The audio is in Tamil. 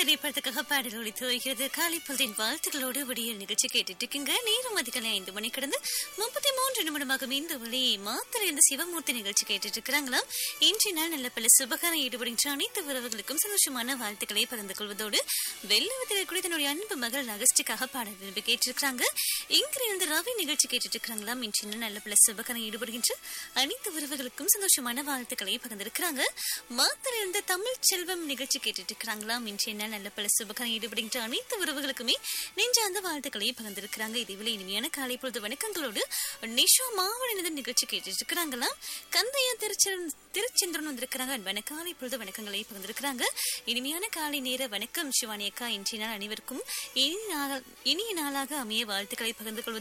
திரைப்படத்துக்காக பாடல் ஒழித்து வருகிறது காலிப்பொழுதின் வாழ்த்துக்களோடு விடியல் நிகழ்ச்சி கேட்டுட்டு இருக்கீங்க நேரம் அதிகாலை ஐந்து மணி கடந்து முப்பத்தி மூன்று நிமிடமாக இந்த வழி மாத்திரை இருந்து சிவமூர்த்தி நிகழ்ச்சி கேட்டுட்டு இருக்கிறாங்களாம் இன்றைய நாள் நல்ல பல சுபகாரம் ஈடுபடுகின்ற அனைத்து உறவுகளுக்கும் சந்தோஷமான வாழ்த்துக்களை பகிர்ந்து கொள்வதோடு வெள்ளவத்தில் கூட தன்னுடைய அன்பு மகள் அகஸ்டிக்காக பாடல் விரும்பி கேட்டிருக்கிறாங்க இங்கிருந்து ரவி நிகழ்ச்சி கேட்டுட்டு இருக்கிறாங்களாம் இன்றைய நாள் நல்ல பல சுபகாரம் ஈடுபடுகின்ற அனைத்து உறவுகளுக்கும் சந்தோஷமான வாழ்த்துக்களை பகிர்ந்திருக்கிறாங்க மாத்திரை இருந்து தமிழ் செல்வம் நிகழ்ச்சி கேட்டுட்டு இருக்கிறாங்களாம் இன்றைய நாள் நல்ல பல சுபகாரம் ஈடுபடுகின்ற அனைத்து உறவுகளுக்குமே நெஞ்சார்ந்த வாழ்த்துக்களை பகிர்ந்திருக்கிறாங்க இதுவில் இனிமையான காலை பொழுது வணக்கங்களோடு நிஷா மாவட்ட நிகழ்ச்சி கேட்டுட்டு இருக்கிறாங்களாம் கந்தையா திருச்சென் திருச்செந்திரன் வந்திருக்கிறாங்க அன்பான காலை பொழுது வணக்கங்களை பகிர்ந்திருக்கிறாங்க இனிமையான காலை நேர வணக்கம் சிவானி அக்கா இன்றைய நாள் அனைவருக்கும் இனி நாள் இனிய நாளாக அமைய வாழ்த்துக்களை பகிர்ந்து கொள்வது